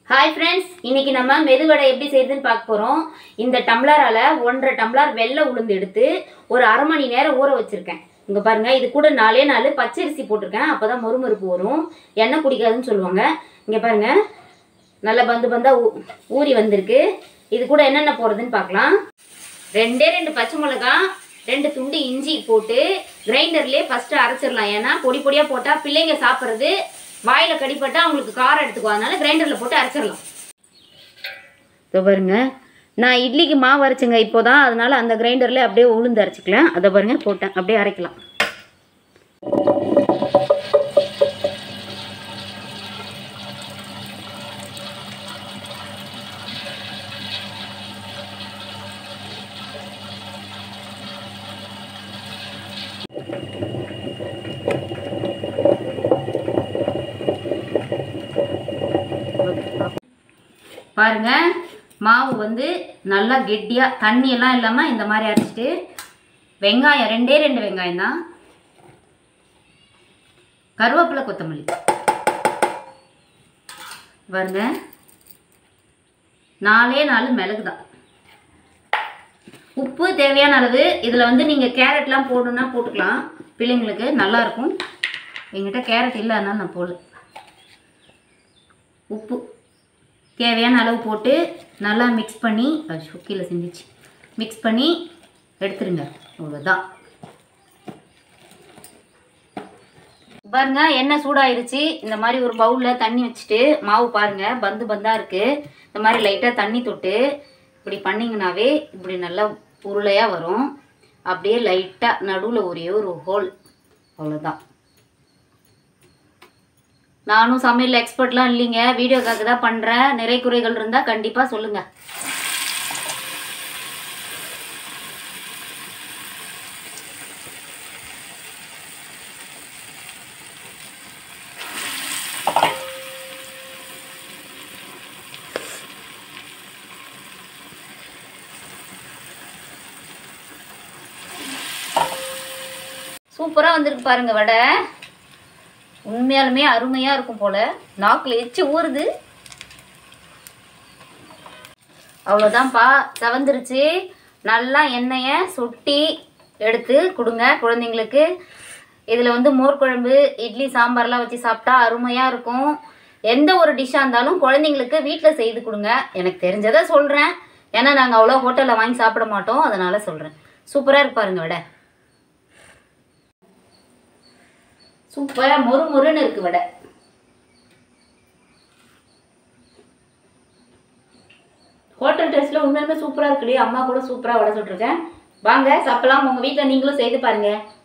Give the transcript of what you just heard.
hi friends இன்னைக்கு நம்ம மெதுவடை எப்படி செய்யுதுன்னு பார்க்க போகிறோம் இந்த டம்ளரால் ஒன்றரை டம்ளர் வெள்ளை உளுந்து எடுத்து ஒரு அரை மணி நேரம் ஊற வச்சுருக்கேன் இங்கே பாருங்கள் இது கூட நாலே நாலு பச்சரிசி போட்டிருக்கேன் அப்போ தான் மொறுமொறுப்பு வரும் எண்ணெய் குடிக்காதுன்னு சொல்லுவாங்க இங்கே பாருங்கள் நல்ல பந்து பந்தாக ஊ ஊறி வந்திருக்கு இது கூட என்னென்ன போடுறதுன்னு பார்க்கலாம் ரெண்டே ரெண்டு பச்சை மிளகாய் ரெண்டு துண்டு இஞ்சி போட்டு கிரைண்டர்லேயே ஃபஸ்ட்டு அரைச்சிடலாம் ஏன்னா பொடி பொடியாக போட்டால் பிள்ளைங்க சாப்பிட்றது வாயில் கடிப்பட்டால் அவங்களுக்கு காரம் எடுத்துக்கும் அதனால கிரைண்டரில் போட்டு அரைச்சிடலாம் இதோ பாருங்க நான் இட்லிக்கு மாவு அரைச்சேங்க இப்போ தான் அதனால அந்த கிரைண்டரில் அப்படியே உளுந்து அரைச்சிக்கலாம் அதை பாருங்க போட்டேன் அப்படியே அரைக்கலாம் பாருங்க மாவு வந்து நல்லா கெட்டியாக தண்ணி எல்லாம் இல்லாமல் இந்த மாதிரி அரைச்சிட்டு வெங்காயம் ரெண்டே ரெண்டு வெங்காயம் தான் கருவேப்பிலை கொத்தமல்லி பாருங்க நாலே நாலு மிளகு தான் உப்பு தேவையான அளவு இதில் வந்து நீங்கள் கேரட்லாம் போடணுன்னா போட்டுக்கலாம் பிள்ளைங்களுக்கு நல்லா இருக்கும் எங்கிட்ட கேரட் இல்லை அதனால நான் போடல உப்பு தேவையான அளவு போட்டு நல்லா மிக்ஸ் பண்ணி அது கீழே சிந்திச்சு மிக்ஸ் பண்ணி எடுத்துருங்க அவ்வளோதான் பாருங்க எண்ணெய் சூடாயிருச்சு இந்த மாதிரி ஒரு பவுலில் தண்ணி வச்சுட்டு மாவு பாருங்க பந்து பந்தாக இருக்குது இந்த மாதிரி லைட்டாக தண்ணி தொட்டு இப்படி பண்ணிங்கனாவே இப்படி நல்லா உருளையாக வரும் அப்படியே லைட்டாக நடுவில் ஒரே ஒரு ஹோல் அவ்வளோதான் நானும் சமையல் எக்ஸ்பர்ட்லாம் இல்லைங்க வீடியோக்காக தான் பண்ணுறேன் நிறை குறைகள் இருந்தால் கண்டிப்பாக சொல்லுங்கள் சூப்பராக வந்திருக்கு பாருங்க வடை உண்மையாலுமே அருமையாக இருக்கும் போல் நாக்கில் எச்சு ஊறுது அவ்வளோதான்ப்பா செவந்துருச்சு நல்லா எண்ணெயை சுட்டி எடுத்து கொடுங்க குழந்தைங்களுக்கு இதில் வந்து மோர் குழம்பு இட்லி சாம்பார்லாம் வச்சு சாப்பிட்டா அருமையாக இருக்கும் எந்த ஒரு டிஷ்ஷாக இருந்தாலும் குழந்தைங்களுக்கு வீட்டில் செய்து கொடுங்க எனக்கு தெரிஞ்சதை சொல்கிறேன் ஏன்னா நாங்கள் அவ்வளோ ஹோட்டலில் வாங்கி சாப்பிட மாட்டோம் அதனால் சொல்கிறேன் சூப்பராக இருக்கு பாருங்க வடை சூப்பராக மொறு மொறுன்னு இருக்கு வடை ஹோட்டல் டேஸ்ட்டில் உண்மையுமே சூப்பராக இருக்குடி அம்மா கூட சூப்பராக வடை சுட்டுருக்கேன் வாங்க சாப்பிடலாம் உங்கள் வீட்டில் நீங்களும் செய்து பாருங்கள்